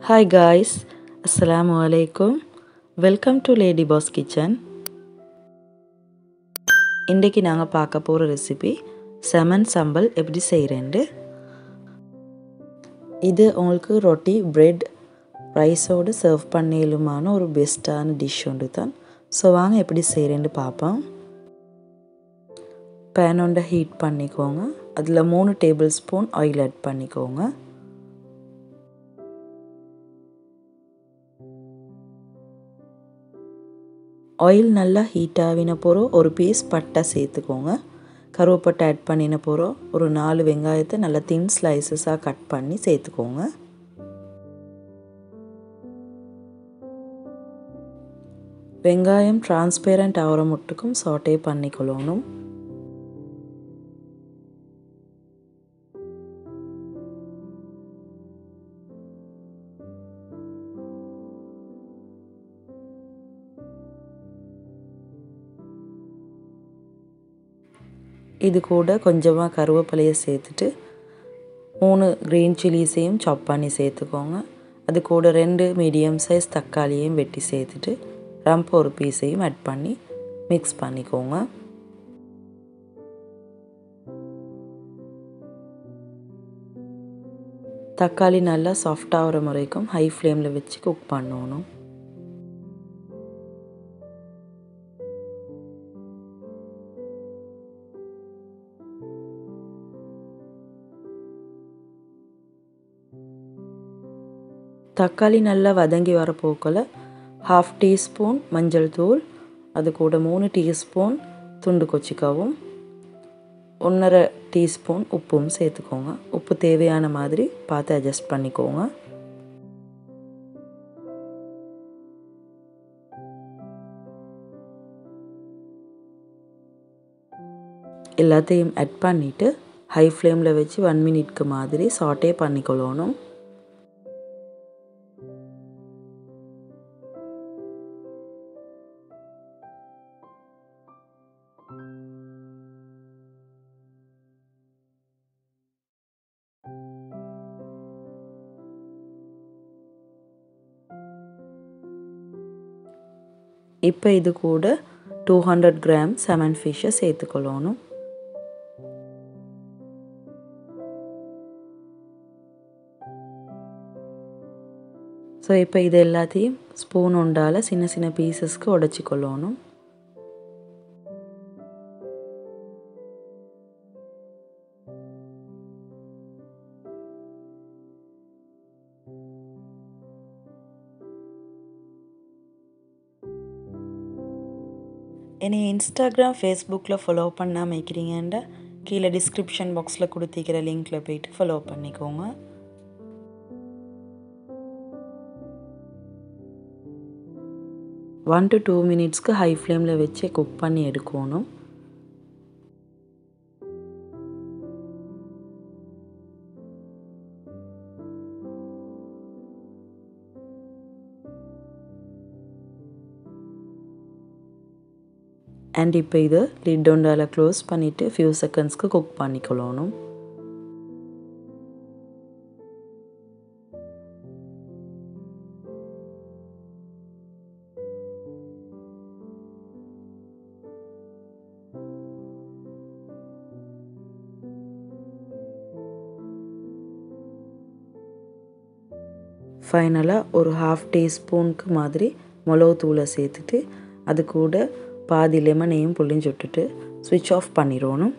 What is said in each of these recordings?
hi guys அஸ்ஸலாமு அலைக்கும் welcome to lady boss kitchen இன்றைக்கி நாங்கள் பார்க்க போகிற ரெசிபி செமன் சம்பல் எப்படி செய்கிறேன்ட்டு இது உங்களுக்கு ரொட்டி பிரெட் ரைஸோடு சர்வ் பண்ணியலுமான ஒரு பெஸ்ட்டான டிஷ் ஒன்று தான் ஸோ வாங்க எப்படி செய்கிறேன்னு பார்ப்போம் பேன் ஒன்றை ஹீட் பண்ணிக்கோங்க அதில் மூணு டேபிள் ஸ்பூன் ஆயில் ஆட் பண்ணிக்கோங்க ஆயில் நல்லா ஹீட் ஆகின போகிறோம் ஒரு பீஸ் பட்டை சேர்த்துக்கோங்க கருவேப்பட்டை ஆட் பண்ணின போகிறோம் ஒரு நாலு வெங்காயத்தை நல்லா தின் ஸ்லைசஸாக கட் பண்ணி சேர்த்துக்கோங்க வெங்காயம் டிரான்ஸ்பேரண்ட் ஆகிற முட்டுக்கும் சாட்டே பண்ணிக்கொள்ளணும் இது கூட கொஞ்சமாக கருவேப்பிலையை சேர்த்துட்டு மூணு க்ரீன் சில்லிஸையும் சாப் பண்ணி சேர்த்துக்கோங்க அது கூட ரெண்டு மீடியம் சைஸ் தக்காளியையும் வெட்டி சேர்த்துட்டு ரம்ப ஒரு பீஸையும் ஆட் பண்ணி மிக்ஸ் பண்ணிக்கோங்க தக்காளி நல்லா சாஃப்டாகிற முறைக்கும் ஹை ஃப்ளேமில் வச்சு குக் பண்ணணும் தக்காளி நல்லா வதங்கி வர போக்கில் ஹாஃப் டீஸ்பூன் மஞ்சள் தூள் அது கூட மூணு டீஸ்பூன் துண்டு கொச்சிக்காவும் ஒன்றரை டீஸ்பூன் உப்பும் சேர்த்துக்கோங்க உப்பு தேவையான மாதிரி பார்த்து அட்ஜஸ்ட் பண்ணிக்கோங்க எல்லாத்தையும் ஆட் பண்ணிவிட்டு ஹை ஃப்ளேமில் வச்சு ஒன் மினிட்க்கு மாதிரி சாட்டே பண்ணிக்கொள்ளணும் இப்போ இது கூட டூ ஹண்ட்ரட் கிராம் செமன் ஃபிஷ்ஷை சேர்த்துக்கொள்ளணும் ஸோ இப்போ இது எல்லாத்தையும் ஸ்பூன் உண்டால் சின்ன சின்ன பீசஸ்க்கு உடச்சி கொள்ளணும் என்னை இன்ஸ்டாகிராம் ஃபேஸ்புக்கில் ஃபாலோ பண்ணாமல் இருக்கிறீங்கன்ற கீழே டிஸ்கிரிப்ஷன் பாக்ஸில் கொடுத்திக்கிற லிங்க்கில் போயிட்டு ஃபாலோ பண்ணிக்கோங்க ஒன் டு டூ மினிட்ஸ்க்கு ஹை ஃப்ளேமில் வச்சு குக் பண்ணி எடுக்கணும் அண்ட் இப்போ இது லிட் ஒண்டால் க்ளோஸ் பண்ணிவிட்டு ஃபியூ செகண்ட்ஸ்க்கு குக் பண்ணிக்கொள்ளணும் ஃபைனலாக ஒரு ஹாஃப் டீஸ்பூனுக்கு மாதிரி மிளகு தூளை சேர்த்துட்டு அது கூட பாதி லெமனையும் புளிஞ்சு விட்டுட்டு ஸ்விட்ச் ஆஃப் பண்ணிடணும்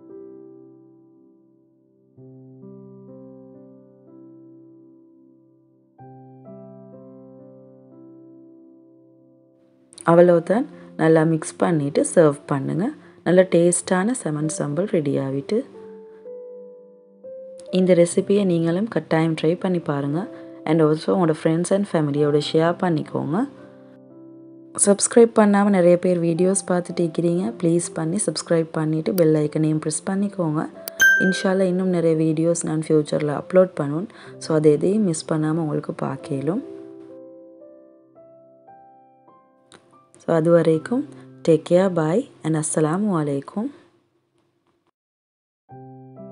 அவ்வளோதான் நல்லா மிக்ஸ் பண்ணிவிட்டு சர்வ் பண்ணுங்கள் நல்ல டேஸ்டான செமன் சம்பல் ரெடி ஆகிட்டு இந்த ரெசிபியை நீங்களும் கட்டாயம் ட்ரை பண்ணி பாருங்கள் அண்ட் ஆல்சோ உங்களோட ஃப்ரெண்ட்ஸ் அண்ட் ஃபேமிலியோட ஷேர் பண்ணிக்கோங்க சப்ஸ்கிரைப் பண்ணாமல் நிறைய பேர் வீடியோஸ் பார்த்துட்டு இருக்கிறீங்க ப்ளீஸ் பண்ணி சப்ஸ்கிரைப் பண்ணிவிட்டு பெல் ஐக்கனையும் ப்ரெஸ் பண்ணிக்கோங்க இன்ஷால்லா இன்னும் நிறைய வீடியோஸ் நான் ஃப்யூச்சரில் அப்லோட் பண்ணுவேன் ஸோ அதை எதையும் மிஸ் பண்ணாமல் உங்களுக்கு பார்க்கலும் ஸோ அது வரைக்கும் டேக் கேர் பாய் அண்ட் அஸ்ஸலாமு அலைக்கும்